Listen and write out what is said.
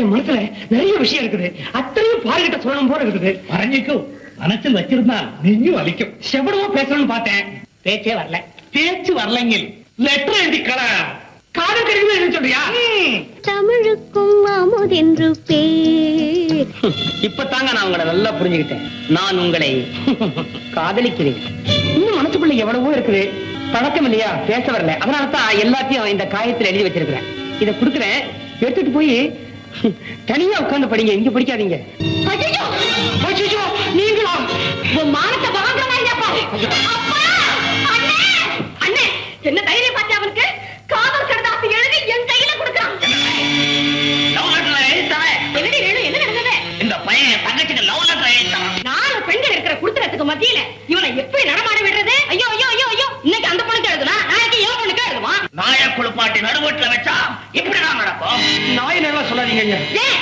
என் மனசுல நிறைய விஷயம் இருக்குது அத்தனையும் பாருகிட்ட சொல்லணும் போல இருக்குது പറഞ്ഞേക്കും മനസ്സിൽ വെച്ചിരുന്നാ നെഞ്ഞു വലിക്കും எவ்வளவோ பேசணும்னு பார்த்தேன் பேச்சே வரல തേച്ച് വരലെങ്കിൽ ലെറ്റർ എഴുതിക്കള காதல் கடிதம் எழுத சொல்றியா தமிழுக்கும் அமுதென்று பேர் இப்பதாங்க நான் உங்களை நல்லா புரிஞ்சுக்கிட்டேன் நான் உங்களை காதலிக்கிறேன் இன்னும் மனசுக்குள்ள எவ்வளவோ இருக்குது பழக்கம் இல்லையா பேச வரல அதனால தான் எல்லாத்தையும் இந்த காயத்துல எழுதி வச்சிருக்கிறேன் இத குடுக்குறேன் எடுத்துட்டு போய் தனியா உட்கார்ந்து படிங்க இங்க படிக்காதீங்க ஐயோ ஐயோ நீங்களா உன் மானத்தை வாங்குறதா இல்லையா பாரு. அப்பா! அண்ணே! அண்ணே! என்ன தைரியம் பார்த்து அவனுக்கு காதல் கடிதாசி எழுதி என் கையில கொடுக்கறான் லவ் லெட்டர் எழுதித்தரேன் என்னடி வேணும் என்ன நடந்தது இந்த பையன் தங்கச்சிக்கு லவ் லெட்டர் எழுதித்தரான் நாலு பெண்கள் இருக்கிற குடுத்தனத்துக்கு மத்தியில இவனை எப்படி நடமாட விடுறது ஐயோ ஐயோ ஐயோ ஐயோ இன்னைக்கு அந்த பொண்ணுக்கு எழுதுனா நாளைக்கு என் பொண்ணுக்கு எழுதுவான் நாய குளிப்பாட்டி நடுவீட்டுல வச்சா இப்படிதான் நடக்கும் நாய் நல்லா சொல்லாதீங்க ஐயா ஏன்